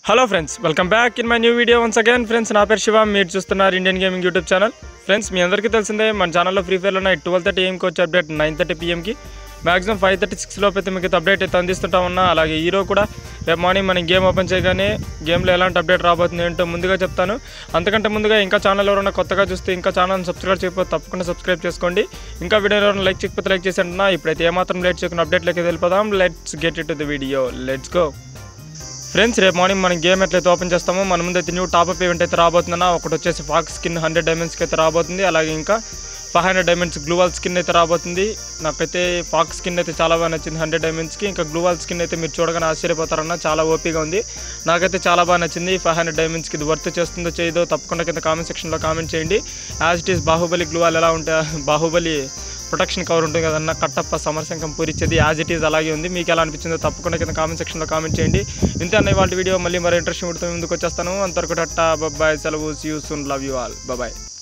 hello friends welcome back in my new video once again friends నా పేరు శివ మీరు చూస్తున్నారు Indian gaming YouTube channel friends మీ అందరికీ తెలిసిందే మన ఛానల్లో ఫ్రీ ఫైర్లో నైట్ ట్వెల్వ్ థర్టీ ఏఎంకి వచ్చే అప్డేట్ నైన్ థర్టీ పిఎంకి మాక్సిమం ఫైవ్ థర్టీ సిక్స్ లోపు అయితే మీకు అప్డేట్ అయితే అందిస్తుంటా ఉన్నా అలాగే హీరో కూడా రేపు మార్నింగ్ మనం గేమ్ ఓపెన్ చేయగానే గేమ్లో ఎలాంటి అప్డేట్ రాబోతుంది ఏంటో ముందుగా చెప్తాను అంతకంటే ముందుగా ఇంకా ఛానల్ ఎవరైనా కొత్తగా చూస్తే ఇంకా ఛానల్ సబ్స్క్రైబ్ చేయకపోతే తప్పకుండా సబ్స్క్రైబ్ చేసుకోండి ఇంకా వీడియో ఎవరైనా లైక్ చేయకపోతే లైక్ చేసి అంటున్నా ఇప్పుడైతే ఏమాత్రం లేట్ చేయకుండా అప్డేట్లోకి వెళ్ళిపోదాం let's get it to the video let's go friends రేపు మార్నింగ్ మనం గేమ్ ఎట్లయితే ఓపెన్ చేస్తామో మన ముందు అయితే న్యూ టాప్అప్ ఈవెంట్ అయితే రాబోతుందన్న ఒకటి వచ్చేసి ఫాక్స్ స్కిన్ హండ్రెడ్ డైమండ్స్కి అయితే రాబోతుంది అలాగే ఇంకా five hundred diamonds gloo wall skin అయితే రాబోతుంది నాకైతే ఫాక్స్ స్కిన్ అయితే చాలా బాగా నచ్చింది హండ్రెడ్ డైమండ్స్కి ఇంకా గ్లూవాల్ స్కిన్ అయితే మీరు చూడగానే ఆశ్చర్యపోతారన్న చాలా ఓపీగా ఉంది నాకైతే చాలా బాగా నచ్చింది ఫైవ్ హండ్రెడ్ డైమండ్స్కి ఇది వర్త్ చేస్తుందో చేయదో తప్పకుండా కింద కామెంట్ సెక్షన్లో కామెంట్ చేయండి as it is Baahubali gloo wall ఎలా ఉంటే బాహుబలి ప్రొటెక్షన్ కవర్ ఉంటుంది కదన్న కట్టప్ప సమరశంకం పూరిచ్చేది యాజ్ ఇట్ ఈజ్ అలాగే ఉంది మీకు ఎలా అనిపించిందో తప్పకుండా కింద కామెంట్ సెక్షన్లో కామెంట్ చేయండి ఇంతే అన్న వాళ్ళ వీడియో మళ్ళీ మరో ఇంట్రెస్టింగ్ వీడితో ముందుకు వచ్చేస్తాను అంతవరకు టట్టా బాయ్ సెలవు see you soon love you all bye